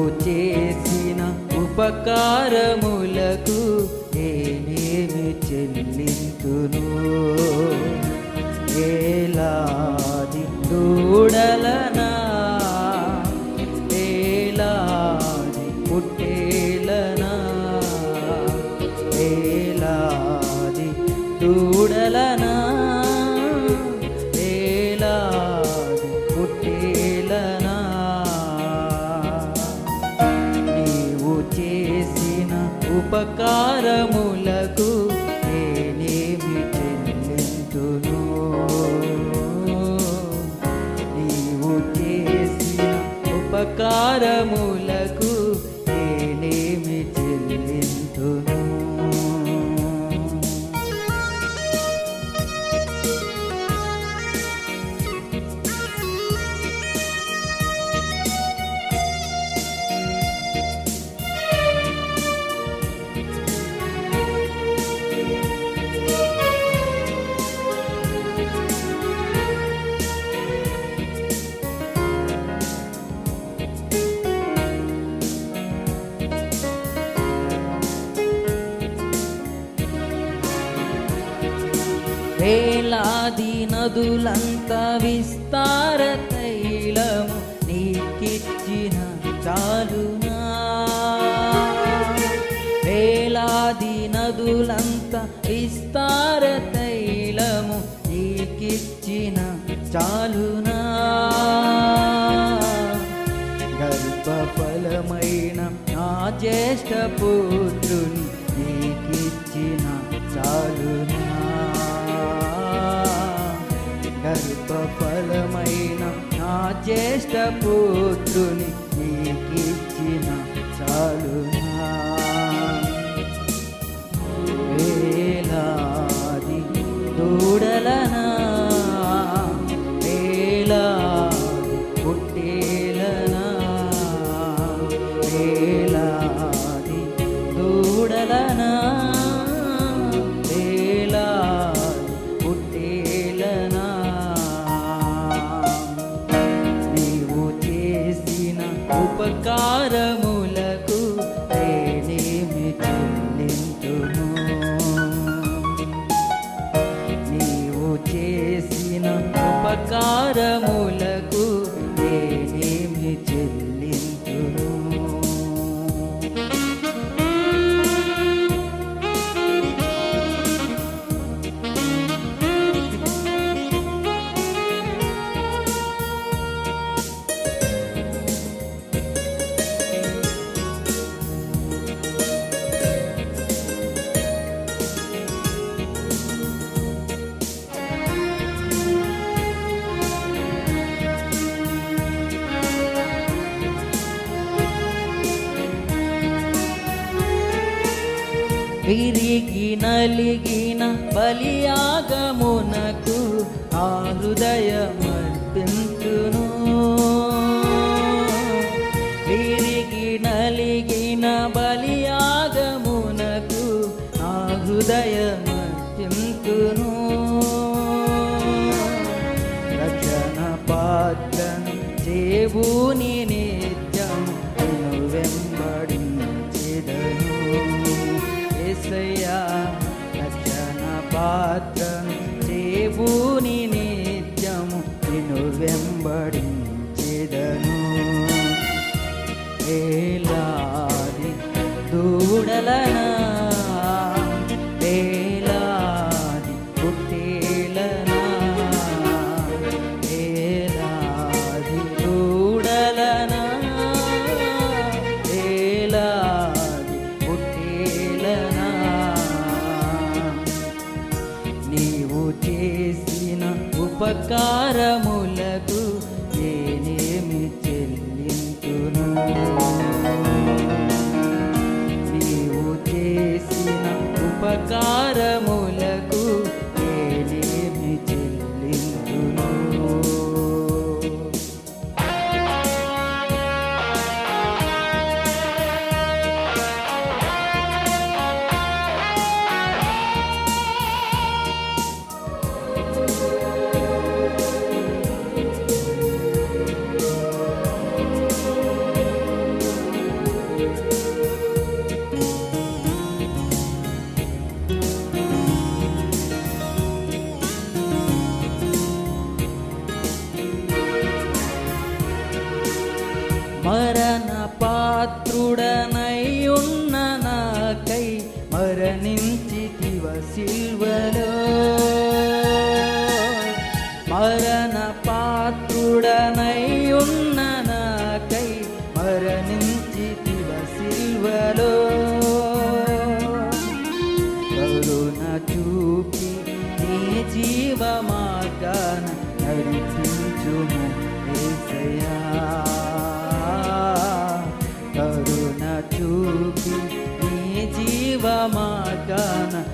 చేసిన ఉపకారములకు నేనేమి చెల్లింతును ఏలాది దూడలనా ఏలాది పుట్టేలనా ఏలాది దూడలనా ఏలాది పుట్టేలనా నీవు చేసిన ఉపకారములకు నేనేమి చెల్లింతును నీవు చేసిన ఉపకారములకు నేనేమి చెల్లింతును వేలాది నదులంత విస్తార తైలము నీకిచ్చిన చాలునా వేలాది నదులంత విస్తార తైలము నీకిచ్చిన చాలునా గర్భఫలమైన నా జ్యేష్ఠ పుత్రుని నీకిచ్చిన చాలునా గర్భఫలమైన నా జ్యేష్ఠ పుత్రుని నీకిచ్చిన చాలునా వేలాది దూడలనా వేలాది పుట్టేలనా వేలాది దూడలనా వేలాది పుట్టేలనా నీవు చేసిన ఉపకారములకు నేనేమి చెల్లింతును నీవు చేసిన ఉపకారములకు నేనేమి చెల్లింతును విరిగి నలిగిన బలియాగమునకు ఆ హృదయమర్పించును విరిగి నలిగిన బలియాగమునకు ఆ హృదయమర్పించును రక్షణ పాత్రను దేవుని నిత్యం నిన్ను వెంబడించెదను యేసయ్యా రక్షణ పాత్రను దేవుని నిత్యము నిన్ను వెంబడించెదను ఏలాది దూడలనా ఏలాది పుట్టేలనా ఏలాది దూడలనా మరణ పాత్రుడనై ఉన్న నాకై మరణించితివ సిల్వలో మరణ పాత్రుడనై ఉన్న నాకై మరణించితివ సిల్వలో కరుణ చూపి నీ జీవ మార్గాన నడిపించుము యేసయ్యా కరుణ చూపి నీ జీవ మార్గాన